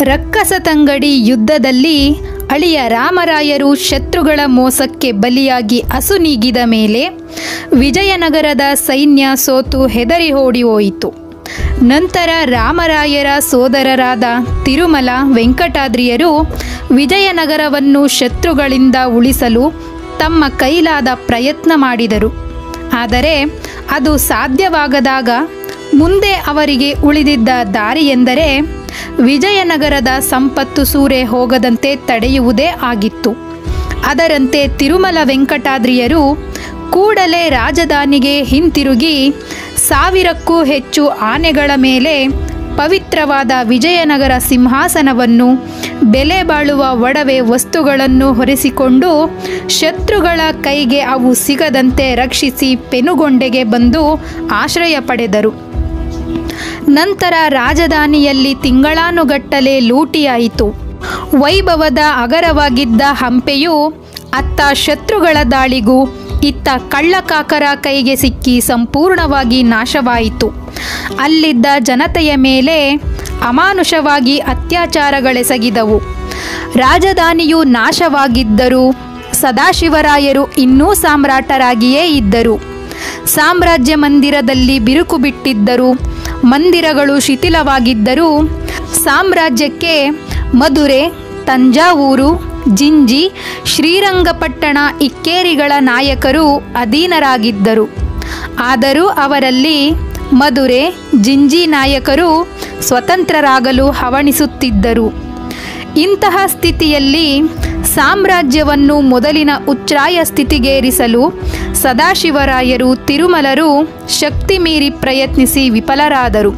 ರಕ್ಕಸತಂಗಡಿ ಯುದ್ಧದಲ್ಲಿ ಅಳಿಯ ರಾಮರಾಯರು ಶತ್ರುಗಳ ಮೋಸಕ್ಕೆ ಬಲಿಯಾಗಿ ಅಸುನೀಗಿದ ಮೇಲೆ ವಿಜಯನಗರದ ಸೈನ್ಯ ಸೋತು ಹೆದರಿ ಓಡಿ ಹೋಯಿತು ನಂತರ ರಾಮರಾಯರ ಸೋದರರಾದ ತಿರುಮಲ ವೆಂಕಟಾದ್ರಿಯರು ವಿಜಯನಗರವನ್ನು ಶತ್ರುಗಳಿಂದ ಉಳಿಸಲು ತಮ್ಮ ಕೈಲಾದ ಪ್ರಯತ್ನ ಮಾಡಿದರು ಆದರೆ ಅದು ಸಾಧ್ಯವಾಗದಾಗ ಮುಂದೆ ಅವರಿಗೆ ಉಳಿದಿದ್ದ ದಾರಿಯೆಂದರೆ ವಿಜಯನಗರದ ಸಂಪತ್ತು ಸೂರೆ ಹೋಗದಂತೆ ತಡೆಯುವುದೇ ಆಗಿತ್ತು ಅದರಂತೆ ತಿರುಮಲ ವೆಂಕಟಾದ್ರಿಯರು ಕೂಡಲೇ ರಾಜಧಾನಿಗೆ ಹಿಂತಿರುಗಿ ಸಾವಿರಕ್ಕೂ ಹೆಚ್ಚು ಆನೆಗಳ ಮೇಲೆ ಪವಿತ್ರವಾದ ವಿಜಯನಗರ ಸಿಂಹಾಸನವನ್ನು ಬೆಲೆ ಬಾಳುವ ಒಡವೆ ವಸ್ತುಗಳನ್ನು ಹೊರಿಸಿಕೊಂಡು ಶತ್ರುಗಳ ಕೈಗೆ ಅವು ಸಿಗದಂತೆ ರಕ್ಷಿಸಿ ಪೆನುಗೊಂಡೆಗೆ ಬಂದು ಆಶ್ರಯ ಪಡೆದರು ನಂತರ ರಾಜಧಾನಿಯಲ್ಲಿ ತಿಂಗಳಾನುಗಟ್ಟಲೆ ಲೂಟಿಯಾಯಿತು ವೈಭವದ ಅಗರವಾಗಿದ್ದ ಹಂಪೆಯು ಅತ್ತ ಶತ್ರುಗಳ ದಾಳಿಗೂ ಇತ್ತ ಕಳ್ಳಕಾಕರ ಕೈಗೆ ಸಿಕ್ಕಿ ಸಂಪೂರ್ಣವಾಗಿ ನಾಶವಾಯಿತು ಅಲ್ಲಿದ್ದ ಜನತೆಯ ಮೇಲೆ ಅಮಾನುಷವಾಗಿ ಅತ್ಯಾಚಾರಗಳೆಸಗಿದವು ರಾಜಧಾನಿಯು ನಾಶವಾಗಿದ್ದರೂ ಸದಾಶಿವರಾಯರು ಇನ್ನೂ ಸಾಮ್ರಾಟರಾಗಿಯೇ ಇದ್ದರು ಸಾಮ್ರಾಜ್ಯ ಮಂದಿರದಲ್ಲಿ ಬಿರುಕು ಬಿಟ್ಟಿದ್ದರು ಮಂದಿರಗಳು ಶಿಥಿಲವಾಗಿದ್ದರೂ ಸಾಮ್ರಾಜ್ಯಕ್ಕೆ ಮಧುರೆ ತಂಜಾವೂರು ಜಿಂಜಿ ಶ್ರೀರಂಗಪಟ್ಟಣ ಇಕ್ಕೇರಿಗಳ ನಾಯಕರು ಅಧೀನರಾಗಿದ್ದರು ಆದರೂ ಅವರಲ್ಲಿ ಮಧುರೆ ಜಿಂಜಿ ನಾಯಕರು ಸ್ವತಂತ್ರರಾಗಲು ಹವಣಿಸುತ್ತಿದ್ದರು ಇಂತಹ ಸ್ಥಿತಿಯಲ್ಲಿ ಸಾಮ್ರಾಜ್ಯವನ್ನು ಮೊದಲಿನ ಉಚ್ಛ್ರಾಯ ಸ್ಥಿತಿಗೇರಿಸಲು ಸದಾಶಿವರಾಯರು ತಿರುಮಲರು ಶಕ್ತಿ ಮೀರಿ ಪ್ರಯತ್ನಿಸಿ ವಿಫಲರಾದರು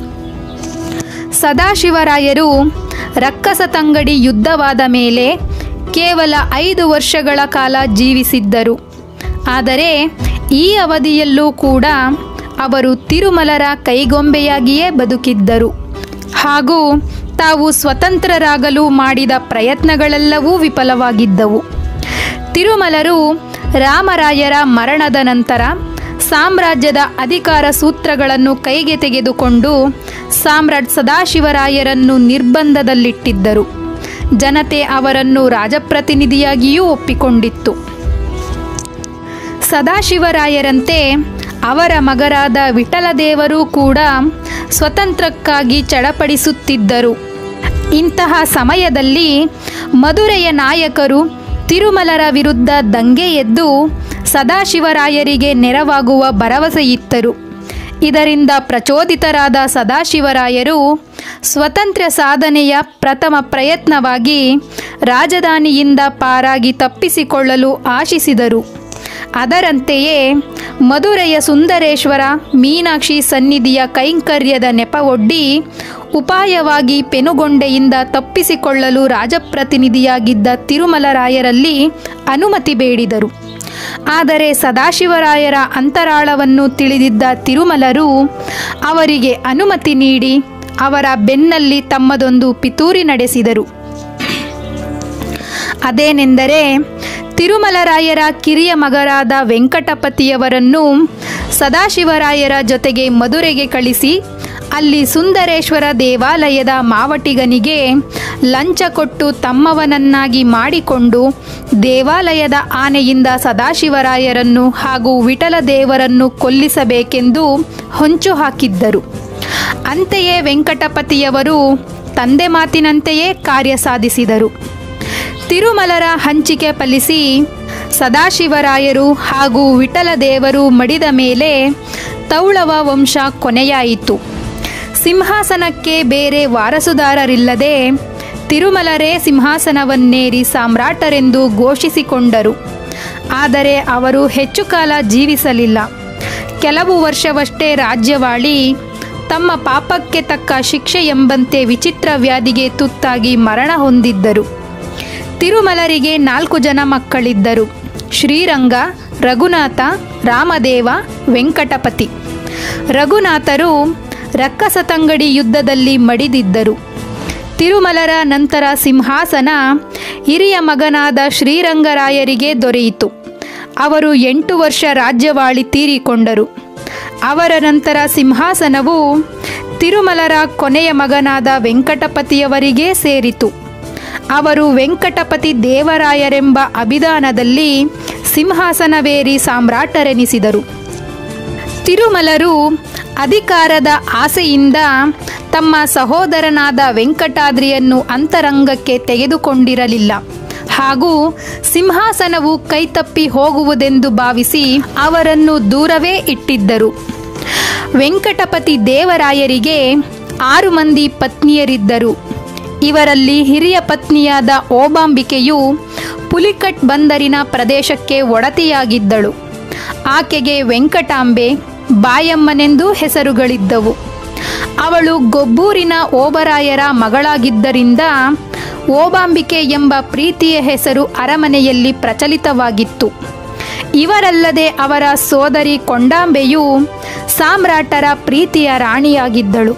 ಸದಾಶಿವರಾಯರು ರಕ್ಕಸತಂಗಡಿ ಯುದ್ಧವಾದ ಮೇಲೆ ಕೇವಲ ಐದು ವರ್ಷಗಳ ಕಾಲ ಜೀವಿಸಿದ್ದರು ಆದರೆ ಈ ಅವಧಿಯಲ್ಲೂ ಕೂಡ ಅವರು ತಿರುಮಲರ ಕೈಗೊಂಬೆಯಾಗಿಯೇ ಬದುಕಿದ್ದರು ಹಾಗೂ ತಾವು ಸ್ವತಂತ್ರರಾಗಲು ಮಾಡಿದ ಪ್ರಯತ್ನಗಳೆಲ್ಲವೂ ವಿಫಲವಾಗಿದ್ದವು ತಿರುಮಲರು ರಾಮರಾಯರ ಮರಣದ ನಂತರ ಸಾಮ್ರಾಜ್ಯದ ಅಧಿಕಾರ ಸೂತ್ರಗಳನ್ನು ಕೈಗೆ ತೆಗೆದುಕೊಂಡು ಸಾಮ್ರಾಟ್ ಸದಾಶಿವರಾಯರನ್ನು ನಿರ್ಬಂಧದಲ್ಲಿಟ್ಟಿದ್ದರು ಜನತೆ ಅವರನ್ನು ರಾಜಪ್ರತಿನಿಧಿಯಾಗಿಯೂ ಒಪ್ಪಿಕೊಂಡಿತ್ತು ಸದಾಶಿವರಾಯರಂತೆ ಅವರ ಮಗರಾದ ವಿಠಲದೇವರು ಕೂಡ ಸ್ವತಂತ್ರಕ್ಕಾಗಿ ಚಡಪಡಿಸುತ್ತಿದ್ದರು ಇಂತಹ ಸಮಯದಲ್ಲಿ ಮಧುರೆಯ ನಾಯಕರು ತಿರುಮಲರ ವಿರುದ್ಧ ದಂಗೆ ಎದ್ದು ಸದಾಶಿವರಾಯರಿಗೆ ನೆರವಾಗುವ ಭರವಸೆಯಿತ್ತರು ಇದರಿಂದ ಪ್ರಚೋದಿತರಾದ ಸದಾಶಿವರಾಯರು ಸ್ವತಂತ್ರ ಸಾಧನೆಯ ಪ್ರಥಮ ಪ್ರಯತ್ನವಾಗಿ ರಾಜಧಾನಿಯಿಂದ ಪಾರಾಗಿ ತಪ್ಪಿಸಿಕೊಳ್ಳಲು ಆಶಿಸಿದರು ಅದರಂತೆಯೇ ಮಧುರೆಯ ಸುಂದರೇಶ್ವರ ಮೀನಾಕ್ಷಿ ಸನ್ನಿಧಿಯ ಕೈಂಕರ್ಯದ ನೆಪವೊಡ್ಡಿ ಉಪಾಯವಾಗಿ ಪೆನುಗೊಂಡೆಯಿಂದ ತಪ್ಪಿಸಿಕೊಳ್ಳಲು ರಾಜಪ್ರತಿನಿಧಿಯಾಗಿದ್ದ ತಿರುಮಲರಾಯರಲ್ಲಿ ಅನುಮತಿ ಬೇಡಿದರು ಆದರೆ ಸದಾಶಿವರಾಯರ ಅಂತರಾಳವನ್ನು ತಿಳಿದಿದ್ದ ತಿರುಮಲರು ಅವರಿಗೆ ಅನುಮತಿ ನೀಡಿ ಅವರ ಬೆನ್ನಲ್ಲಿ ತಮ್ಮದೊಂದು ಪಿತೂರಿ ನಡೆಸಿದರು ಅದೇನೆಂದರೆ ತಿರುಮಲರಾಯರ ಕಿರಿಯ ಮಗರಾದ ವೆಂಕಟಪತಿಯವರನ್ನು ಸದಾಶಿವರಾಯರ ಜೊತೆಗೆ ಮಧುರೆಗೆ ಕಳಿಸಿ ಅಲ್ಲಿ ಸುಂದರೇಶ್ವರ ದೇವಾಲಯದ ಮಾವಟಿಗನಿಗೆ ಲಂಚ ಕೊಟ್ಟು ತಮ್ಮವನನ್ನಾಗಿ ಮಾಡಿಕೊಂಡು ದೇವಾಲಯದ ಆನೆಯಿಂದ ಸದಾಶಿವರಾಯರನ್ನು ಹಾಗೂ ವಿಠಲ ದೇವರನ್ನು ಕೊಲ್ಲಿಸಬೇಕೆಂದು ಹೊಂಚು ಹಾಕಿದ್ದರು ಅಂತೆಯೇ ವೆಂಕಟಪತಿಯವರು ತಂದೆ ಮಾತಿನಂತೆಯೇ ಕಾರ್ಯ ಸಾಧಿಸಿದರು ತಿರುಮಲರ ಹಂಚಿಕೆ ಫಲಿಸಿ ಸದಾಶಿವರಾಯರು ಹಾಗೂ ವಿಠಲ ದೇವರು ಮಡಿದ ಮೇಲೆ ತೌಳವ ವಂಶ ಕೊನೆಯಾಯಿತು ಸಿಂಹಾಸನಕ್ಕೆ ಬೇರೆ ವಾರಸುದಾರರಿಲ್ಲದೆ ತಿರುಮಲರೇ ಸಿಂಹಾಸನವನ್ನೇರಿ ಸಾಮ್ರಾಟರೆಂದು ಘೋಷಿಸಿಕೊಂಡರು ಆದರೆ ಅವರು ಹೆಚ್ಚು ಕಾಲ ಜೀವಿಸಲಿಲ್ಲ ಕೆಲವು ವರ್ಷವಷ್ಟೇ ರಾಜ್ಯವಾಳಿ ತಮ್ಮ ಪಾಪಕ್ಕೆ ತಕ್ಕ ಶಿಕ್ಷೆ ಎಂಬಂತೆ ವಿಚಿತ್ರ ವ್ಯಾಧಿಗೆ ತುತ್ತಾಗಿ ಮರಣ ಹೊಂದಿದ್ದರು ತಿರುಮಲರಿಗೆ ನಾಲ್ಕು ಜನ ಮಕ್ಕಳಿದ್ದರು ಶ್ರೀರಂಗ ರಘುನಾಥ ರಾಮದೇವ ವೆಂಕಟಪತಿ ರಘುನಾಥರು ರಕ್ಕಸತಂಗಡಿ ಯುದ್ಧದಲ್ಲಿ ಮಡಿದಿದ್ದರು ತಿರುಮಲರ ನಂತರ ಸಿಂಹಾಸನ ಹಿರಿಯ ಮಗನಾದ ಶ್ರೀರಂಗರಾಯರಿಗೆ ದೊರೆಯಿತು ಅವರು ಎಂಟು ವರ್ಷ ರಾಜ್ಯವಾಳಿ ತೀರಿಕೊಂಡರು ಅವರ ನಂತರ ಸಿಂಹಾಸನವು ತಿರುಮಲರ ಕೊನೆಯ ಮಗನಾದ ವೆಂಕಟಪತಿಯವರಿಗೇ ಸೇರಿತು ಅವರು ವೆಂಕಟಪತಿ ದೇವರಾಯರೆಂಬ ಅಭಿಧಾನದಲ್ಲಿ ಸಿಂಹಾಸನವೇರಿ ಸಾಮ್ರಾಟರೆನಿಸಿದರು ತಿರುಮಲರು ಅಧಿಕಾರದ ಆಸೆಯಿಂದ ತಮ್ಮ ಸಹೋದರನಾದ ವೆಂಕಟಾದ್ರಿಯನ್ನು ಅಂತರಂಗಕ್ಕೆ ತೆಗೆದುಕೊಂಡಿರಲಿಲ್ಲ ಹಾಗೂ ಸಿಂಹಾಸನವು ಕೈತಪ್ಪಿ ಹೋಗುವುದೆಂದು ಭಾವಿಸಿ ಅವರನ್ನು ದೂರವೇ ಇಟ್ಟಿದ್ದರು ವೆಂಕಟಪತಿ ದೇವರಾಯರಿಗೆ ಆರು ಮಂದಿ ಪತ್ನಿಯರಿದ್ದರು ಇವರಲ್ಲಿ ಹಿರಿಯ ಪತ್ನಿಯಾದ ಓಬಾಂಬಿಕೆಯು ಪುಲಿಕಟ್ ಬಂದರಿನ ಪ್ರದೇಶಕ್ಕೆ ಒಡತಿಯಾಗಿದ್ದಳು ಆಕೆಗೆ ವೆಂಕಟಾಂಬೆ ಬಾಯಮ್ಮನೆಂದು ಹೆಸರುಗಳಿದ್ದವು ಅವಳು ಗೊಬ್ಬೂರಿನ ಓಬರಾಯರ ಮಗಳಾಗಿದ್ದರಿಂದ ಓಬಾಂಬಿಕೆ ಎಂಬ ಪ್ರೀತಿಯ ಹೆಸರು ಅರಮನೆಯಲ್ಲಿ ಪ್ರಚಲಿತವಾಗಿತ್ತು ಇವರಲ್ಲದೆ ಅವರ ಸೋದರಿ ಕೊಂಡಾಂಬೆಯು ಸಾಮ್ರಾಟರ ಪ್ರೀತಿಯ ರಾಣಿಯಾಗಿದ್ದಳು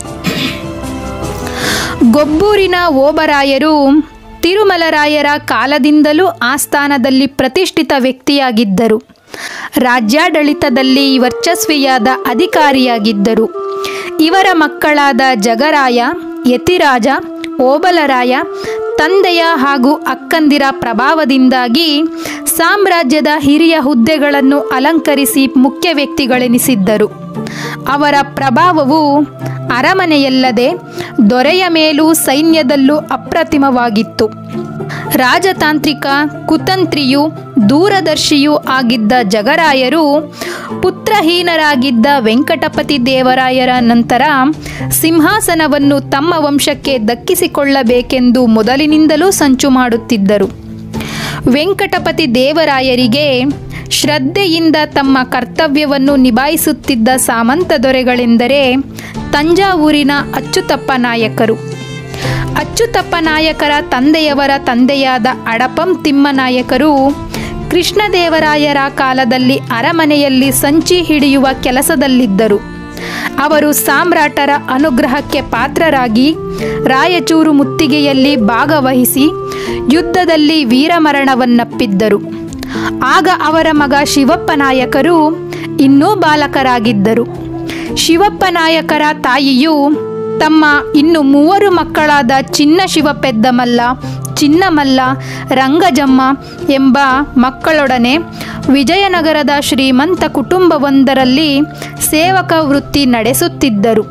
ಗೊಬ್ಬೂರಿನ ಓಬರಾಯರು ತಿರುಮಲರಾಯರ ಕಾಲದಿಂದಲೂ ಆಸ್ಥಾನದಲ್ಲಿ ಪ್ರತಿಷ್ಠಿತ ವ್ಯಕ್ತಿಯಾಗಿದ್ದರು ರಾಜ್ಯಾಡಳಿತದಲ್ಲಿ ವರ್ಚಸ್ವಿಯಾದ ಅಧಿಕಾರಿಯಾಗಿದ್ದರು ಇವರ ಮಕ್ಕಳಾದ ಜಗರಾಯ ಯತಿರಾಜ ಓಬಲರಾಯ ತಂದೆಯ ಹಾಗೂ ಅಕ್ಕಂದಿರ ಪ್ರಭಾವದಿಂದಾಗಿ ಸಾಮ್ರಾಜ್ಯದ ಹಿರಿಯ ಹುದ್ದೆಗಳನ್ನು ಅಲಂಕರಿಸಿ ಮುಖ್ಯ ವ್ಯಕ್ತಿಗಳೆನಿಸಿದ್ದರು ಅವರ ಪ್ರಭಾವವು ಅರಮನೆಯಲ್ಲದೆ ದೊರೆಯ ಮೇಲೂ ಸೈನ್ಯದಲ್ಲೂ ಅಪ್ರತಿಮವಾಗಿತ್ತು ರಾಜತಾಂತ್ರಿಕ ಕುತಂತ್ರಿಯೂ ದೂರದರ್ಶಿಯೂ ಆಗಿದ್ದ ಜಗರಾಯರು ಪುತ್ರಹೀನರಾಗಿದ್ದ ವೆಂಕಟಪತಿ ದೇವರಾಯರ ನಂತರ ಸಿಂಹಾಸನವನ್ನು ತಮ್ಮ ವಂಶಕ್ಕೆ ದಕ್ಕಿಸಿಕೊಳ್ಳಬೇಕೆಂದು ಮೊದಲಿನಿಂದಲೂ ಸಂಚು ಮಾಡುತ್ತಿದ್ದರು ವೆಂಕಟಪತಿ ದೇವರಾಯರಿಗೆ ಶ್ರದ್ಧೆಯಿಂದ ತಮ್ಮ ಕರ್ತವ್ಯವನ್ನು ನಿಭಾಯಿಸುತ್ತಿದ್ದ ಸಾಮಂತ ದೊರೆಗಳೆಂದರೆ ತಂಜಾವೂರಿನ ಅಚ್ಚುತಪ್ಪ ನಾಯಕರು ಅಚ್ಚುತಪ್ಪ ನಾಯಕರ ತಂದೆಯವರ ತಂದೆಯಾದ ಅಡಪಂ ತಿಮ್ಮನಾಯಕರು ಕೃಷ್ಣದೇವರಾಯರ ಕಾಲದಲ್ಲಿ ಅರಮನೆಯಲ್ಲಿ ಸಂಚಿ ಹಿಡಿಯುವ ಕೆಲಸದಲ್ಲಿದ್ದರು ಅವರು ಸಾಮ್ರಾಟರ ಅನುಗ್ರಹಕ್ಕೆ ಪಾತ್ರರಾಗಿ ರಾಯಚೂರು ಮುತ್ತಿಗೆಯಲ್ಲಿ ಭಾಗವಹಿಸಿ ಯುದ್ಧದಲ್ಲಿ ವೀರಮರಣವನ್ನಪ್ಪಿದ್ದರು ಆಗ ಅವರ ಮಗ ಶಿವಪ್ಪ ನಾಯಕರು ಇನ್ನೂ ಬಾಲಕರಾಗಿದ್ದರು ಶಿವಪ್ಪ ನಾಯಕರ ತಾಯಿಯು ತಮ್ಮ ಇನ್ನು ಮೂವರು ಮಕ್ಕಳಾದ ಚಿನ್ನ ಶಿವಪೆದ್ದಮಲ್ಲ ಚಿನ್ನಮಲ್ಲ ರಂಗಜಮ್ಮ ಎಂಬ ಮಕ್ಕಳೊಡನೆ ವಿಜಯನಗರದ ಶ್ರೀಮಂತ ಕುಟುಂಬವೊಂದರಲ್ಲಿ ಸೇವಕ ವೃತ್ತಿ ನಡೆಸುತ್ತಿದ್ದರು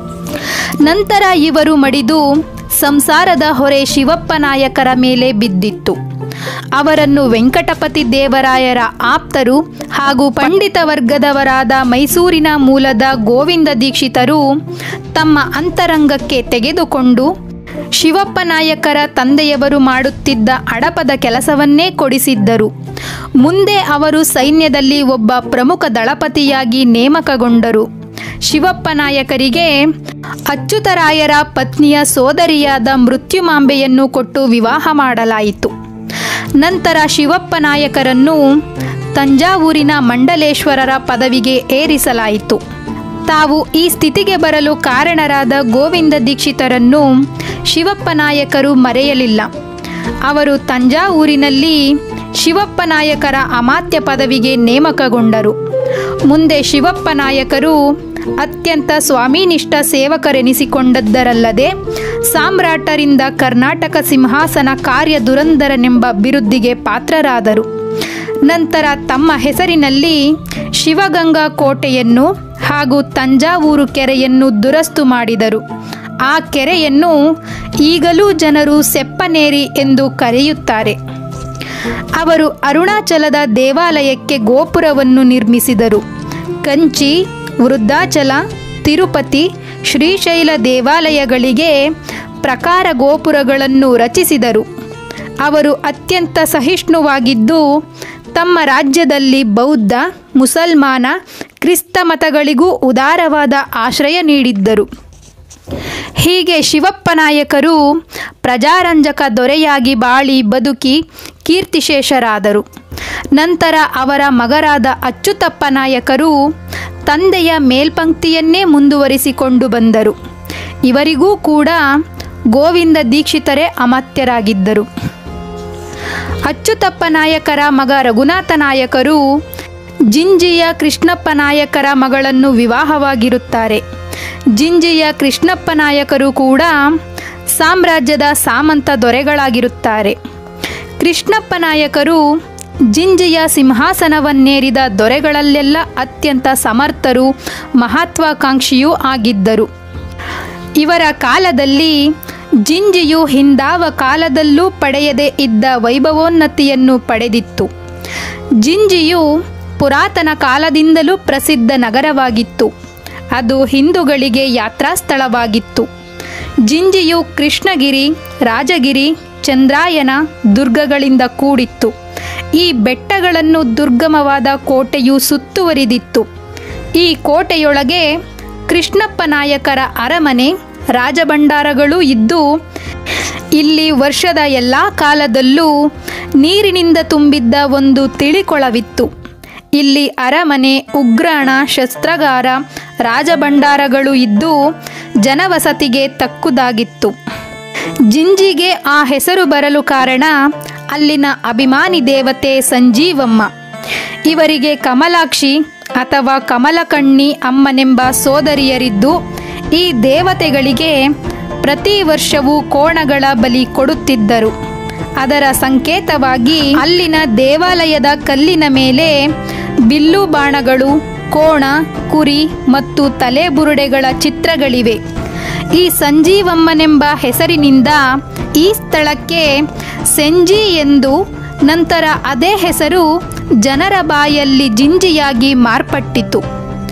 ನಂತರ ಇವರು ಮಡಿದು ಸಂಸಾರದ ಹೊರೆ ಶಿವಪ್ಪ ನಾಯಕರ ಮೇಲೆ ಬಿದ್ದಿತ್ತು ಅವರನ್ನು ವೆಂಕಟಪತಿ ದೇವರಾಯರ ಆಪ್ತರು ಹಾಗೂ ಪಂಡಿತ ವರ್ಗದವರಾದ ಮೈಸೂರಿನ ಮೂಲದ ಗೋವಿಂದ ದೀಕ್ಷಿತರು ತಮ್ಮ ಅಂತರಂಗಕ್ಕೆ ತೆಗೆದುಕೊಂಡು ಶಿವಪ್ಪ ನಾಯಕರ ತಂದೆಯವರು ಮಾಡುತ್ತಿದ್ದ ಅಡಪದ ಕೆಲಸವನ್ನೇ ಕೊಡಿಸಿದ್ದರು ಮುಂದೆ ಅವರು ಸೈನ್ಯದಲ್ಲಿ ಒಬ್ಬ ಪ್ರಮುಖ ದಳಪತಿಯಾಗಿ ನೇಮಕಗೊಂಡರು ಶಿವಪ್ಪ ನಾಯಕರಿಗೆ ಅಚ್ಯುತರಾಯರ ಪತ್ನಿಯ ಸೋದರಿಯಾದ ಮೃತ್ಯುಮಾಂಬೆಯನ್ನು ಕೊಟ್ಟು ವಿವಾಹ ಮಾಡಲಾಯಿತು ನಂತರ ಶಿವಪ್ಪ ನಾಯಕರನ್ನು ತಂಜಾವೂರಿನ ಮಂಡಲೇಶ್ವರರ ಪದವಿಗೆ ಏರಿಸಲಾಯಿತು ತಾವು ಈ ಸ್ಥಿತಿಗೆ ಬರಲು ಕಾರಣರಾದ ಗೋವಿಂದ ದೀಕ್ಷಿತರನ್ನು ಶಿವಪ್ಪ ನಾಯಕರು ಮರೆಯಲಿಲ್ಲ ಅವರು ತಂಜಾವೂರಿನಲ್ಲಿ ಶಿವಪ್ಪ ನಾಯಕರ ಅಮಾತ್ಯ ಪದವಿಗೆ ನೇಮಕಗೊಂಡರು ಮುಂದೆ ಶಿವಪ್ಪ ನಾಯಕರು ಅತ್ಯಂತ ಸ್ವಾಮಿನಿಷ್ಠ ಸೇವಕರೆನಿಸಿಕೊಂಡದ್ದರಲ್ಲದೆ ಸಾಮ್ರಾಟರಿಂದ ಕರ್ನಾಟಕ ಸಿಂಹಾಸನ ಕಾರ್ಯ ದುರಂದರನೆಂಬ ಬಿರುದ್ಧಿಗೆ ಪಾತ್ರರಾದರು ನಂತರ ತಮ್ಮ ಹೆಸರಿನಲ್ಲಿ ಶಿವಗಂಗಾ ಕೋಟೆಯನ್ನು ಹಾಗೂ ತಂಜಾವೂರು ಕೆರೆಯನ್ನು ದುರಸ್ತು ಮಾಡಿದರು ಆ ಕೆರೆಯನ್ನು ಈಗಲೂ ಜನರು ಸೆಪ್ಪನೇರಿ ಎಂದು ಕರೆಯುತ್ತಾರೆ ಅವರು ಅರುಣಾಚಲದ ದೇವಾಲಯಕ್ಕೆ ಗೋಪುರವನ್ನು ನಿರ್ಮಿಸಿದರು ಕಂಚಿ ವೃದ್ಧಾಚಲ ತಿರುಪತಿ ಶ್ರೀಶೈಲ ದೇವಾಲಯಗಳಿಗೆ ಪ್ರಕಾರ ಗೋಪುರಗಳನ್ನು ರಚಿಸಿದರು ಅವರು ಅತ್ಯಂತ ಸಹಿಷ್ಣುವಾಗಿದ್ದು ತಮ್ಮ ರಾಜ್ಯದಲ್ಲಿ ಬೌದ್ಧ ಮುಸಲ್ಮಾನ ಕ್ರಿಸ್ತ ಮತಗಳಿಗೂ ಉದಾರವಾದ ಆಶ್ರಯ ನೀಡಿದ್ದರು ಹೀಗೆ ಶಿವಪ್ಪ ನಾಯಕರು ಪ್ರಜಾರಂಜಕ ದೊರೆಯಾಗಿ ಬಾಳಿ ಬದುಕಿ ಕೀರ್ತಿಶೇಷರಾದರು ನಂತರ ಅವರ ಮಗರಾದ ಅಚ್ಚುತಪ್ಪ ನಾಯಕರು ತಂದೆಯ ಮೇಲ್ಪಂಕ್ತಿಯನ್ನೇ ಮುಂದುವರಿಸಿಕೊಂಡು ಬಂದರು ಇವರಿಗೂ ಕೂಡ ಗೋವಿಂದ ದೀಕ್ಷಿತರೇ ಅಮಾತ್ಯರಾಗಿದ್ದರು ಅಚ್ಚುತಪ್ಪ ನಾಯಕರ ಮಗ ರಘುನಾಥ ನಾಯಕರು ಜಿಂಜಿಯ ಕೃಷ್ಣಪ್ಪ ನಾಯಕರ ಮಗಳನ್ನು ವಿವಾಹವಾಗಿರುತ್ತಾರೆ ಜಿಂಜಿಯ ಕೃಷ್ಣಪ್ಪ ನಾಯಕರು ಕೂಡ ಸಾಮ್ರಾಜ್ಯದ ಸಾಮಂತ ದೊರೆಗಳಾಗಿರುತ್ತಾರೆ ಕೃಷ್ಣಪ್ಪ ನಾಯಕರು ಜಿಂಜಿಯ ಸಿಂಹಾಸನವನ್ನೇರಿದ ದೊರೆಗಳಲ್ಲೆಲ್ಲ ಅತ್ಯಂತ ಸಮರ್ಥರು ಮಹತ್ವಾಕಾಂಕ್ಷಿಯೂ ಆಗಿದ್ದರು ಇವರ ಕಾಲದಲ್ಲಿ ಜಿಂಜಿಯು ಹಿಂದಾವ ಕಾಲದಲ್ಲೂ ಪಡೆಯದೇ ಇದ್ದ ವೈಭವೋನ್ನತಿಯನ್ನು ಪಡೆದಿತ್ತು ಜಿಂಜಿಯು ಪುರಾತನ ಕಾಲದಿಂದಲೂ ಪ್ರಸಿದ್ಧ ನಗರವಾಗಿತ್ತು ಅದು ಹಿಂದೂಗಳಿಗೆ ಯಾತ್ರಾ ಸ್ಥಳವಾಗಿತ್ತು ಜಿಂಜಿಯು ಕೃಷ್ಣಗಿರಿ ರಾಜಗಿರಿ ಚಂದ್ರಾಯನ ದುರ್ಗಗಳಿಂದ ಕೂಡಿತ್ತು ಈ ಬೆಟ್ಟಗಳನ್ನು ದುರ್ಗಮವಾದ ಕೋಟೆಯು ಸುತ್ತುವರಿದಿತ್ತು ಈ ಕೋಟೆಯೊಳಗೆ ಕೃಷ್ಣಪ್ಪ ನಾಯಕರ ಅರಮನೆ ರಾಜಭಂಡಾರಗಳೂ ಇದ್ದು ಇಲ್ಲಿ ವರ್ಷದ ಎಲ್ಲ ಕಾಲದಲ್ಲೂ ನೀರಿನಿಂದ ತುಂಬಿದ್ದ ಒಂದು ತಿಳಿಕೊಳವಿತ್ತು ಇಲ್ಲಿ ಅರಮನೆ ಉಗ್ರಾಣ ಶಸ್ತ್ರಾಗಾರ ರಾಜಭಂಡಾರಗಳು ಇದ್ದು ಜನವಸತಿಗೆ ತಕ್ಕುದಾಗಿತ್ತು ಜಿಂಜಿಗೆ ಆ ಹೆಸರು ಬರಲು ಕಾರಣ ಅಲ್ಲಿನ ಅಭಿಮಾನಿ ದೇವತೆ ಸಂಜೀವಮ್ಮ ಇವರಿಗೆ ಕಮಲಾಕ್ಷಿ ಅಥವಾ ಕಮಲಕಣ್ಣಿ ಅಮ್ಮನೆಂಬ ಸೋದರಿಯರಿದ್ದು ಈ ದೇವತೆಗಳಿಗೆ ಪ್ರತಿ ವರ್ಷವೂ ಕೋಣಗಳ ಬಲಿ ಕೊಡುತ್ತಿದ್ದರು ಅದರ ಸಂಕೇತವಾಗಿ ಅಲ್ಲಿನ ದೇವಾಲಯದ ಕಲ್ಲಿನ ಮೇಲೆ ಬಿಲ್ಲು ಬಾಣಗಳು ಕೋಣ ಕುರಿ ಮತ್ತು ತಲೆಬುರುಡೆಗಳ ಚಿತ್ರಗಳಿವೆ ಈ ಸಂಜೀವಮ್ಮನೆಂಬ ಹೆಸರಿನಿಂದ ಈ ಸ್ಥಳಕ್ಕೆ ಸೆಂಜಿ ಎಂದು ನಂತರ ಅದೇ ಹೆಸರು ಜನರ ಬಾಯಲ್ಲಿ ಜಿಂಜಿಯಾಗಿ ಮಾರ್ಪಟ್ಟಿತು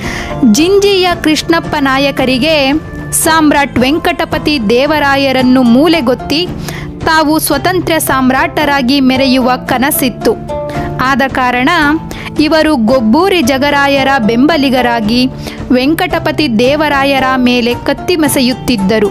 ಜಿಂಜಿಯ ಕೃಷ್ಣಪ್ಪ ನಾಯಕರಿಗೆ ಸಾಮ್ರಾಟ್ ವೆಂಕಟಪತಿ ದೇವರಾಯರನ್ನು ಮೂಲೆಗೊತ್ತಿ ತಾವು ಸ್ವತಂತ್ರ ಸಾಮ್ರಾಟರಾಗಿ ಮೆರೆಯುವ ಕನಸಿತ್ತು ಆದ ಕಾರಣ ಇವರು ಗೊಬ್ಬೂರಿ ಜಗರಾಯರ ಬೆಂಬಲಿಗರಾಗಿ ವೆಂಕಟಪತಿ ದೇವರಾಯರ ಮೇಲೆ ಕತ್ತಿಮೆಸೆಯುತ್ತಿದ್ದರು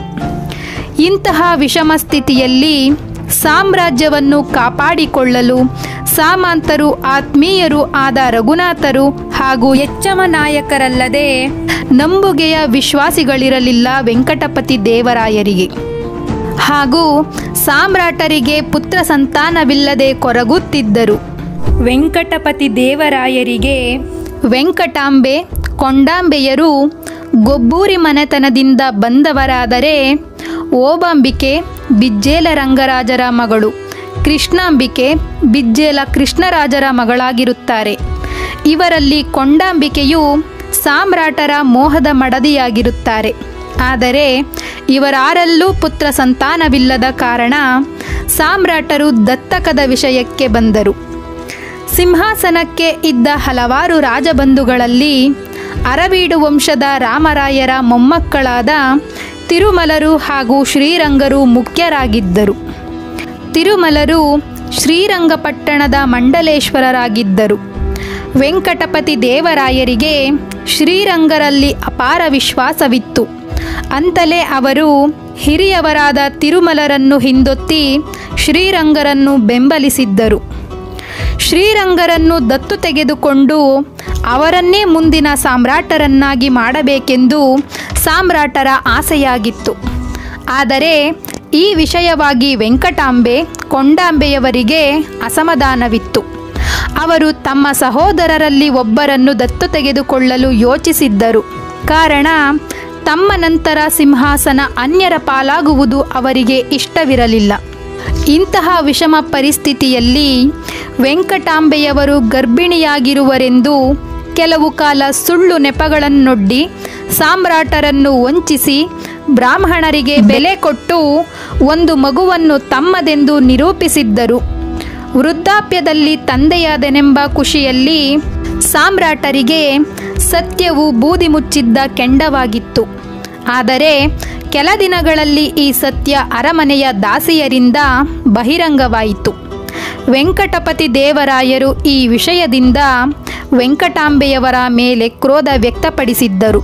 ಇಂತಹ ವಿಷಮ ಸ್ಥಿತಿಯಲ್ಲಿ ಸಾಮ್ರಾಜ್ಯವನ್ನು ಕಾಪಾಡಿಕೊಳ್ಳಲು ಸಾಮಂತರು ಆತ್ಮೀಯರು ಆದ ರಘುನಾಥರು ಹಾಗೂ ಎಚ್ಚಮ ನಾಯಕರಲ್ಲದೆ ನಂಬುಗೆಯ ವಿಶ್ವಾಸಿಗಳಿರಲಿಲ್ಲ ವೆಂಕಟಪತಿ ದೇವರಾಯರಿಗೆ ಹಾಗೂ ಸಾಮ್ರಾಟರಿಗೆ ಪುತ್ರ ಸಂತಾನವಿಲ್ಲದೆ ಕೊರಗುತ್ತಿದ್ದರು ವೆಂಕಟಪತಿ ದೇವರಾಯರಿಗೆ ವೆಂಕಟಾಂಬೆ ಕೊಂಡಾಂಬೆಯರು ಗೊಬ್ಬೂರಿ ಮನೆತನದಿಂದ ಬಂದವರಾದರೆ ಓಬಾಂಬಿಕೆ ಬಿಜ್ಜೇಲ ರಂಗರಾಜರ ಮಗಳು ಕೃಷ್ಣಾಂಬಿಕೆ ಬಿಜ್ಜೇಲ ಕೃಷ್ಣರಾಜರ ಮಗಳಾಗಿರುತ್ತಾರೆ ಇವರಲ್ಲಿ ಕೊಂಡಾಂಬಿಕೆಯು ಸಾಮ್ರಾಟರ ಮೋಹದ ಮಡದಿಯಾಗಿರುತ್ತಾರೆ ಆದರೆ ಇವರಾರಲ್ಲೂ ಪುತ್ರ ಸಂತಾನವಿಲ್ಲದ ಕಾರಣ ಸಾಮ್ರಾಟರು ದತ್ತಕದ ವಿಷಯಕ್ಕೆ ಬಂದರು ಸಿಂಹಾಸನಕ್ಕೆ ಇದ್ದ ಹಲವಾರು ರಾಜಬಂಧುಗಳಲ್ಲಿ ಅರವೀಡು ವಂಶದ ರಾಮರಾಯರ ಮೊಮ್ಮಕ್ಕಳಾದ ತಿರುಮಲರು ಹಾಗೂ ಶ್ರೀರಂಗರು ಮುಖ್ಯರಾಗಿದ್ದರು ತಿರುಮಲರು ಶ್ರೀರಂಗಪಟ್ಟಣದ ಮಂಡಲೇಶ್ವರರಾಗಿದ್ದರು ವೆಂಕಟಪತಿ ದೇವರಾಯರಿಗೆ ಶ್ರೀರಂಗರಲ್ಲಿ ಅಪಾರ ವಿಶ್ವಾಸವಿತ್ತು ಅಂತಲೇ ಅವರು ಹಿರಿಯವರಾದ ತಿರುಮಲರನ್ನು ಹಿಂದೊತ್ತಿ ಶ್ರೀರಂಗರನ್ನು ಬೆಂಬಲಿಸಿದ್ದರು ಶ್ರೀರಂಗರನ್ನು ದತ್ತು ತೆಗೆದುಕೊಂಡು ಅವರನ್ನೇ ಮುಂದಿನ ಸಾಮ್ರಾಟರನ್ನಾಗಿ ಮಾಡಬೇಕೆಂದು ಸಾಮ್ರಾಟರ ಆಸೆಯಾಗಿತ್ತು ಆದರೆ ಈ ವಿಷಯವಾಗಿ ವೆಂಕಟಾಂಬೆ ಕೊಂಡಾಂಬೆಯವರಿಗೆ ಅಸಮಾಧಾನವಿತ್ತು ಅವರು ತಮ್ಮ ಸಹೋದರರಲ್ಲಿ ಒಬ್ಬರನ್ನು ದತ್ತು ತೆಗೆದುಕೊಳ್ಳಲು ಯೋಚಿಸಿದ್ದರು ಕಾರಣ ತಮ್ಮ ನಂತರ ಸಿಂಹಾಸನ ಅನ್ಯರ ಪಾಲಾಗುವುದು ಅವರಿಗೆ ಇಷ್ಟವಿರಲಿಲ್ಲ ಇಂತಹ ವಿಷಮ ಪರಿಸ್ಥಿತಿಯಲ್ಲಿ ವೆಂಕಟಾಂಬೆಯವರು ಗರ್ಭಿಣಿಯಾಗಿರುವರೆಂದು ಕೆಲವು ಕಾಲ ಸುಳ್ಳು ನೆಪಗಳನ್ನೊಡ್ಡಿ ಸಾಮ್ರಾಟರನ್ನು ವಂಚಿಸಿ ಬ್ರಾಹ್ಮಣರಿಗೆ ಬೆಲೆ ಕೊಟ್ಟು ಒಂದು ಮಗುವನ್ನು ತಮ್ಮದೆಂದು ನಿರೂಪಿಸಿದ್ದರು ವೃದ್ಧಾಪ್ಯದಲ್ಲಿ ತಂದೆಯಾದನೆಂಬ ಖುಷಿಯಲ್ಲಿ ಸಾಮ್ರಾಟರಿಗೆ ಸತ್ಯವು ಬೂದಿ ಮುಚ್ಚಿದ್ದ ಕೆಂಡವಾಗಿತ್ತು ಆದರೆ ಕೆಲ ದಿನಗಳಲ್ಲಿ ಈ ಸತ್ಯ ಅರಮನೆಯ ದಾಸಿಯರಿಂದ ಬಹಿರಂಗವಾಯಿತು ವೆಂಕಟಪತಿ ದೇವರಾಯರು ಈ ವಿಷಯದಿಂದ ವೆಂಕಟಾಂಬೆಯವರ ಮೇಲೆ ಕ್ರೋಧ ವ್ಯಕ್ತಪಡಿಸಿದ್ದರು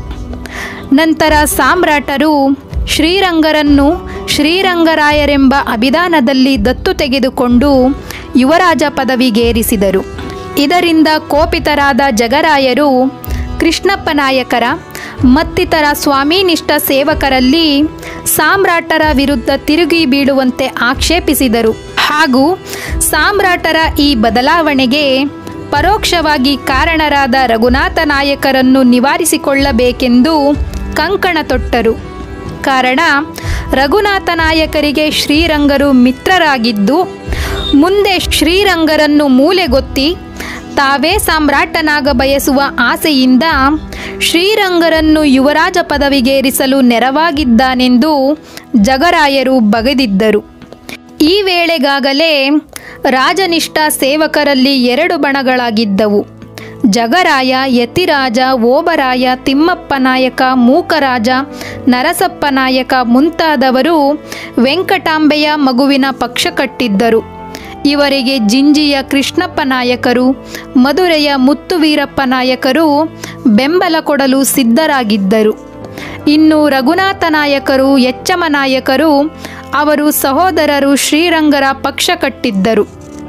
ನಂತರ ಸಾಮ್ರಾಟರು ಶ್ರೀರಂಗರನ್ನು ಶ್ರೀರಂಗರಾಯರೆಂಬ ಅಭಿಧಾನದಲ್ಲಿ ದತ್ತು ತೆಗೆದುಕೊಂಡು ಯುವರಾಜ ಪದವಿಗೇರಿಸಿದರು ಇದರಿಂದ ಕೋಪಿತರಾದ ಜಗರಾಯರು ಕೃಷ್ಣಪ್ಪ ನಾಯಕರ ಮತ್ತಿತರ ಸ್ವಾಮಿನಿಷ್ಠ ಸೇವಕರಲ್ಲಿ ಸಾಮ್ರಾಟರ ವಿರುದ್ಧ ತಿರುಗಿ ಬೀಳುವಂತೆ ಆಕ್ಷೇಪಿಸಿದರು ಹಾಗೂ ಸಾಮ್ರಾಟರ ಈ ಬದಲಾವಣೆಗೆ ಪರೋಕ್ಷವಾಗಿ ಕಾರಣರಾದ ರಘುನಾಥ ನಾಯಕರನ್ನು ನಿವಾರಿಸಿಕೊಳ್ಳಬೇಕೆಂದು ಕಂಕಣ ತೊಟ್ಟರು ಕಾರಣ ರಘುನಾಥ ನಾಯಕರಿಗೆ ಶ್ರೀರಂಗರು ಮಿತ್ರರಾಗಿದ್ದು ಮುಂದೆ ಶ್ರೀರಂಗರನ್ನು ಮೂಲೆಗೊತ್ತಿ ತಾವೇ ಸಾಮ್ರಾಟನಾಗ ಬಯಸುವ ಆಸೆಯಿಂದ ಶ್ರೀರಂಗರನ್ನು ಯುವರಾಜ ಪದವಿಗೇರಿಸಲು ನೆರವಾಗಿದ್ದಾನೆಂದು ಜಗರಾಯರು ಬಗೆದಿದ್ದರು ಈ ವೇಳೆಗಾಗಲೇ ರಾಜನಿಷ್ಠ ಸೇವಕರಲ್ಲಿ ಎರಡು ಬಣಗಳಾಗಿದ್ದವು ಜಗರಾಯ ಯತಿರಾಜ ಓಬರಾಯ ತಿಮ್ಮಪ್ಪ ನಾಯಕ ಮೂಕರಾಜ ನರಸಪ್ಪ ನಾಯಕ ಮುಂತಾದವರು ವೆಂಕಟಾಂಬೆಯ ಮಗುವಿನ ಪಕ್ಷ ಕಟ್ಟಿದ್ದರು ಇವರಿಗೆ ಜಿಂಜಿಯ ಕೃಷ್ಣಪ್ಪ ನಾಯಕರು ಮಧುರೆಯ ಮುತ್ತುವೀರಪ್ಪ ನಾಯಕರು ಬೆಂಬಲ ಕೊಡಲು ಸಿದ್ಧರಾಗಿದ್ದರು ಇನ್ನು ರಘುನಾಥ ನಾಯಕರು ಎಚ್ಚಮ ನಾಯಕರು ಅವರು ಸಹೋದರರು ಶ್ರೀರಂಗರ ಪಕ್ಷ ಕಟ್ಟಿದ್ದರು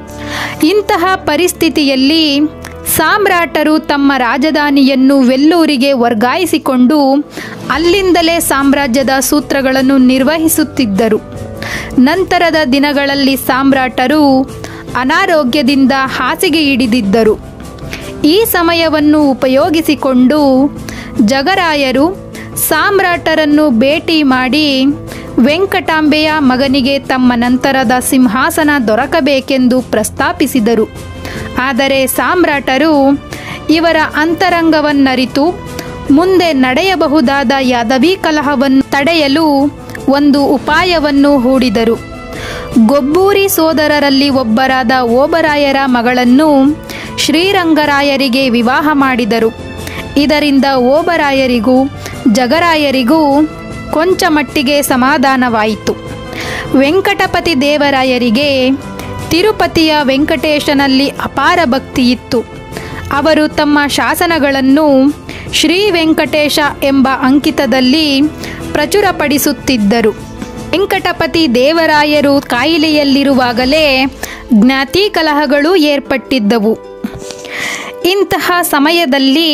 ಇಂತಹ ಪರಿಸ್ಥಿತಿಯಲ್ಲಿ ಸಾಮ್ರಾಟರು ತಮ್ಮ ರಾಜಧಾನಿಯನ್ನು ವೆಲ್ಲೂರಿಗೆ ವರ್ಗಾಯಿಸಿಕೊಂಡು ಅಲ್ಲಿಂದಲೇ ಸಾಮ್ರಾಜ್ಯದ ಸೂತ್ರಗಳನ್ನು ನಿರ್ವಹಿಸುತ್ತಿದ್ದರು ನಂತರದ ದಿನಗಳಲ್ಲಿ ಸಾಮ್ರಾಟರು ಅನಾರೋಗ್ಯದಿಂದ ಹಾಸಿಗೆ ಹಿಡಿದಿದ್ದರು ಈ ಸಮಯವನ್ನು ಉಪಯೋಗಿಸಿಕೊಂಡು ಜಗರಾಯರು ಸಾಮ್ರಾಟರನ್ನು ಭೇಟಿ ಮಾಡಿ ವೆಂಕಟಾಂಬೆಯ ಮಗನಿಗೆ ತಮ್ಮ ನಂತರದ ಸಿಂಹಾಸನ ದೊರಕಬೇಕೆಂದು ಪ್ರಸ್ತಾಪಿಸಿದರು ಆದರೆ ಸಾಮ್ರಾಟರು ಇವರ ಅಂತರಂಗವನ್ನರಿತು ಮುಂದೆ ನಡೆಯಬಹುದಾದ ಯಾದವಿ ಕಲಹವನ್ನು ತಡೆಯಲು ಒಂದು ಉಪಾಯವನ್ನು ಹೂಡಿದರು ಗೊಬ್ಬೂರಿ ಸೋದರರಲ್ಲಿ ಒಬ್ಬರಾದ ಓಬರಾಯರ ಮಗಳನ್ನು ಶ್ರೀರಂಗರಾಯರಿಗೆ ವಿವಾಹ ಮಾಡಿದರು ಇದರಿಂದ ಓಬರಾಯರಿಗೂ ಜಗರಾಯರಿಗೂ ಕೊಂಚ ಮಟ್ಟಿಗೆ ಸಮಾಧಾನವಾಯಿತು ವೆಂಕಟಪತಿ ದೇವರಾಯರಿಗೆ ತಿರುಪತಿಯ ವೆಂಕಟೇಶನಲ್ಲಿ ಅಪಾರ ಭಕ್ತಿಯಿತ್ತು ಅವರು ತಮ್ಮ ಶಾಸನಗಳನ್ನು ಶ್ರೀ ವೆಂಕಟೇಶ ಎಂಬ ಅಂಕಿತದಲ್ಲಿ ಪ್ರಚುರಪಡಿಸುತ್ತಿದ್ದರು ವೆಂಕಟಪತಿ ದೇವರಾಯರು ಕಾಯಿಲೆಯಲ್ಲಿರುವಾಗಲೇ ಜ್ಞಾತಿ ಕಲಹಗಳು ಏರ್ಪಟ್ಟಿದ್ದವು ಇಂತಹ ಸಮಯದಲ್ಲಿ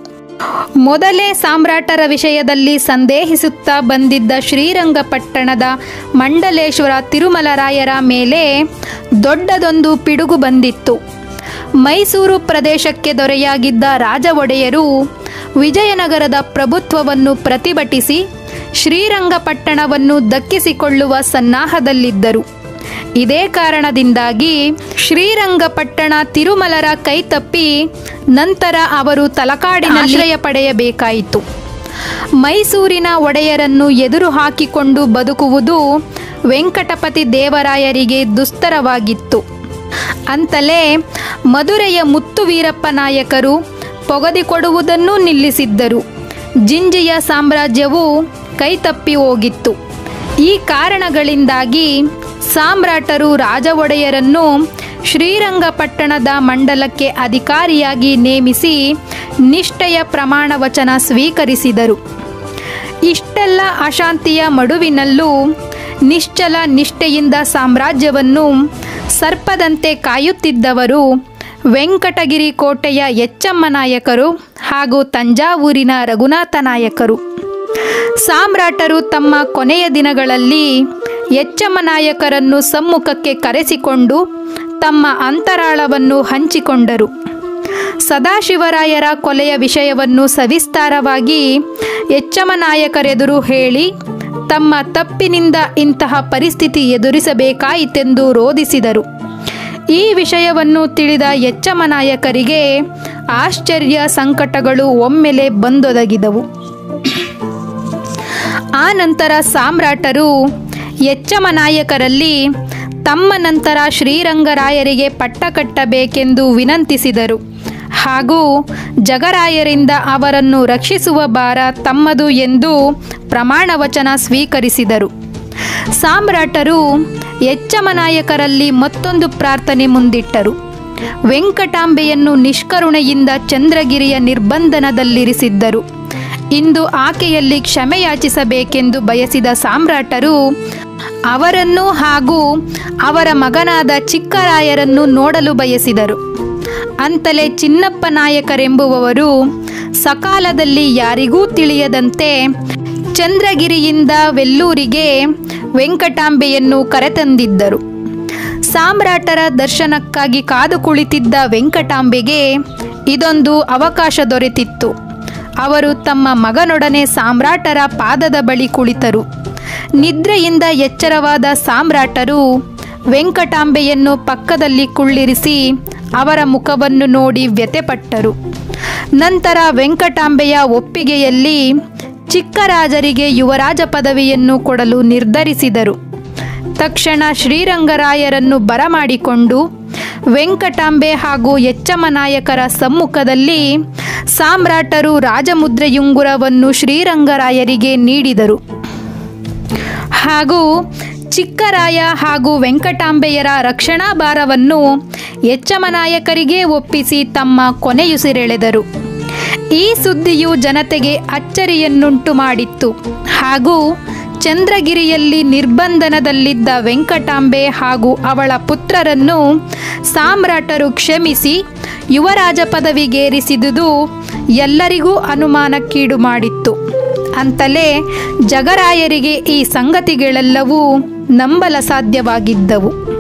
ಮೊದಲೇ ಸಾಮ್ರಾಟರ ವಿಷಯದಲ್ಲಿ ಸಂದೇಹಿಸುತ್ತಾ ಬಂದಿದ್ದ ಶ್ರೀರಂಗಪಟ್ಟಣದ ಮಂಡಲೇಶ್ವರ ತಿರುಮಲರಾಯರ ಮೇಲೆ ದೊಡ್ಡದೊಂದು ಪಿಡುಗು ಬಂದಿತ್ತು ಮೈಸೂರು ಪ್ರದೇಶಕ್ಕೆ ದೊರೆಯಾಗಿದ್ದ ರಾಜ ಒಡೆಯರು ವಿಜಯನಗರದ ಪ್ರಭುತ್ವವನ್ನು ಪ್ರತಿಭಟಿಸಿ ಶ್ರೀರಂಗಪಟ್ಟಣವನ್ನು ದಕ್ಕಿಸಿಕೊಳ್ಳುವ ಸನ್ನಾಹದಲ್ಲಿದ್ದರು ಇದೇ ಕಾರಣದಿಂದಾಗಿ ಶ್ರೀರಂಗಪಟ್ಟಣ ತಿರುಮಲರ ಕೈತಪ್ಪಿ ನಂತರ ಅವರು ತಲಕಾಡಿನ ಆಶ್ರಯ ಪಡೆಯಬೇಕಾಯಿತು ಮೈಸೂರಿನ ಒಡೆಯರನ್ನು ಎದುರು ಹಾಕಿಕೊಂಡು ಬದುಕುವುದು ವೆಂಕಟಪತಿ ದೇವರಾಯರಿಗೆ ದುಸ್ತರವಾಗಿತ್ತು ಅಂತಲೇ ಮಧುರೆಯ ಮುತ್ತುವೀರಪ್ಪ ನಾಯಕರು ಪೊಗದಿಕೊಡುವುದನ್ನೂ ನಿಲ್ಲಿಸಿದ್ದರು ಜಿಂಜಿಯ ಸಾಮ್ರಾಜ್ಯವು ಕೈತಪ್ಪಿ ಹೋಗಿತ್ತು ಈ ಕಾರಣಗಳಿಂದಾಗಿ ಸಾಮ್ರಾಟರು ರಾಜ ಒಡೆಯರನ್ನು ಶ್ರೀರಂಗಪಟ್ಟಣದ ಮಂಡಲಕ್ಕೆ ಅಧಿಕಾರಿಯಾಗಿ ನೇಮಿಸಿ ನಿಷ್ಠೆಯ ಪ್ರಮಾಣ ವಚನ ಸ್ವೀಕರಿಸಿದರು ಇಷ್ಟೆಲ್ಲ ಅಶಾಂತಿಯ ಮಡುವಿನಲ್ಲೂ ನಿಶ್ಚಲ ನಿಷ್ಠೆಯಿಂದ ಸಾಮ್ರಾಜ್ಯವನ್ನು ಸರ್ಪದಂತೆ ಕಾಯುತ್ತಿದ್ದವರು ವೆಂಕಟಗಿರಿ ಕೋಟೆಯ ಎಚ್ಚಮ್ಮ ನಾಯಕರು ಹಾಗೂ ತಂಜಾವೂರಿನ ರಘುನಾಥ ನಾಯಕರು ಸಾಮ್ರಾಟರು ತಮ್ಮ ಕೊನೆಯ ದಿನಗಳಲ್ಲಿ ಎಚ್ಚಮ್ಮ ನಾಯಕರನ್ನು ಸಮ್ಮುಖಕ್ಕೆ ಕರೆಸಿಕೊಂಡು ತಮ್ಮ ಅಂತರಾಳವನ್ನು ಹಂಚಿಕೊಂಡರು ಸದಾಶಿವರಾಯರ ಕೊಲೆಯ ವಿಷಯವನ್ನು ಸವಿಸ್ತಾರವಾಗಿ ಎಚ್ಚಮ ನಾಯಕರೆದುರು ಹೇಳಿ ತಮ್ಮ ತಪ್ಪಿನಿಂದ ಇಂತಹ ಪರಿಸ್ಥಿತಿ ಎದುರಿಸಬೇಕಾಯಿತೆಂದು ರೋಧಿಸಿದರು ಈ ವಿಷಯವನ್ನು ತಿಳಿದ ಎಚ್ಚಮ ನಾಯಕರಿಗೆ ಆಶ್ಚರ್ಯ ಸಂಕಟಗಳು ಒಮ್ಮೆಲೆ ಬಂದೊದಗಿದವು ಆ ನಂತರ ಸಾಮ್ರಾಟರು ಎಚ್ಚಮ ನಾಯಕರಲ್ಲಿ ತಮ್ಮ ನಂತರ ಶ್ರೀರಂಗರಾಯರಿಗೆ ಪಟ್ಟ ಕಟ್ಟಬೇಕೆಂದು ವಿನಂತಿಸಿದರು ಹಾಗೂ ಜಗರಾಯರಿಂದ ಅವರನ್ನು ರಕ್ಷಿಸುವ ಭಾರ ತಮ್ಮದು ಎಂದು ಪ್ರಮಾಣವಚನ ಸ್ವೀಕರಿಸಿದರು ಸಾಮ್ರಾಟರು ಎಚ್ಚಮ ನಾಯಕರಲ್ಲಿ ಮತ್ತೊಂದು ಪ್ರಾರ್ಥನೆ ಮುಂದಿಟ್ಟರು ವೆಂಕಟಾಂಬೆಯನ್ನು ನಿಷ್ಕರುಣೆಯಿಂದ ಚಂದ್ರಗಿರಿಯ ನಿರ್ಬಂಧನದಲ್ಲಿರಿಸಿದ್ದರು ಇಂದು ಆಕೆಯಲ್ಲಿ ಕ್ಷಮೆಯಾಚಿಸಬೇಕೆಂದು ಬಯಸಿದ ಸಾಮ್ರಾಟರು ಅವರನ್ನು ಹಾಗೂ ಅವರ ಮಗನಾದ ಚಿಕ್ಕರಾಯರನ್ನು ನೋಡಲು ಬಯಸಿದರು ಅಂತಲೇ ಚಿನ್ನಪ್ಪ ನಾಯಕರೆಂಬುವವರು ಸಕಾಲದಲ್ಲಿ ಯಾರಿಗೂ ತಿಳಿಯದಂತೆ ಚಂದ್ರಗಿರಿಯಿಂದ ವೆಲ್ಲೂರಿಗೆ ವೆಂಕಟಾಂಬೆಯನ್ನು ಕರೆತಂದಿದ್ದರು ಸಾಮ್ರಾಟರ ದರ್ಶನಕ್ಕಾಗಿ ಕಾದು ಕುಳಿತಿದ್ದ ವೆಂಕಟಾಂಬೆಗೆ ಇದೊಂದು ಅವಕಾಶ ದೊರೆತಿತ್ತು ಅವರು ತಮ್ಮ ಮಗನೊಡನೆ ಸಾಮ್ರಾಟರ ಪಾದದ ಬಳಿ ಕುಳಿತರು ನಿದ್ರೆಯಿಂದ ಎಚ್ಚರವಾದ ಸಾಮ್ರಾಟರು ವೆಂಕಟಾಂಬೆಯನ್ನು ಪಕ್ಕದಲ್ಲಿ ಕುಳ್ಳಿರಿಸಿ ಅವರ ಮುಖವನ್ನು ನೋಡಿ ವ್ಯತೆಪಟ್ಟರು ನಂತರ ವೆಂಕಟಾಂಬೆಯ ಒಪ್ಪಿಗೆಯಲ್ಲಿ ಚಿಕ್ಕರಾಜರಿಗೆ ಯುವರಾಜ ಪದವಿಯನ್ನು ಕೊಡಲು ನಿರ್ಧರಿಸಿದರು ತಕ್ಷಣ ಶ್ರೀರಂಗರಾಯರನ್ನು ಬರಮಾಡಿಕೊಂಡು ವೆಂಕಟಾಂಬೆ ಹಾಗೂ ಎಚ್ಚಮನಾಯಕರ ಸಮ್ಮುಖದಲ್ಲಿ ಸಾಮ್ರಾಟರು ರಾಜಮುದ್ರೆಯುಂಗುರವನ್ನು ಶ್ರೀರಂಗರಾಯರಿಗೆ ನೀಡಿದರು ಹಾಗೂ ಚಿಕ್ಕರಾಯ ಹಾಗೂ ವೆಂಕಟಾಂಬೆಯರ ರಕ್ಷಣಾ ಭಾರವನ್ನು ಎಚ್ಚಮನಾಯಕರಿಗೆ ಒಪ್ಪಿಸಿ ತಮ್ಮ ಕೊನೆಯುಸಿರೆಳೆದರು ಈ ಸುದ್ದಿಯು ಜನತೆಗೆ ಅಚ್ಚರಿಯನ್ನುಂಟು ಮಾಡಿತ್ತು ಹಾಗೂ ಚಂದ್ರಗಿರಿಯಲ್ಲಿ ನಿರ್ಬಂಧನದಲ್ಲಿದ್ದ ವೆಂಕಟಾಂಬೆ ಹಾಗೂ ಅವಳ ಪುತ್ರರನ್ನು ಸಾಮ್ರಾಟರು ಕ್ಷಮಿಸಿ ಯುವರಾಜ ಪದವಿಗೇರಿಸಿದುದು ಎಲ್ಲರಿಗೂ ಅನುಮಾನಕ್ಕೀಡು ಮಾಡಿತ್ತು ಅಂತಲೇ ಜಗರಾಯರಿಗೆ ಈ ಸಂಗತಿಗಳೆಲ್ಲವೂ ನಂಬಲ ಸಾಧ್ಯವಾಗಿದ್ದವು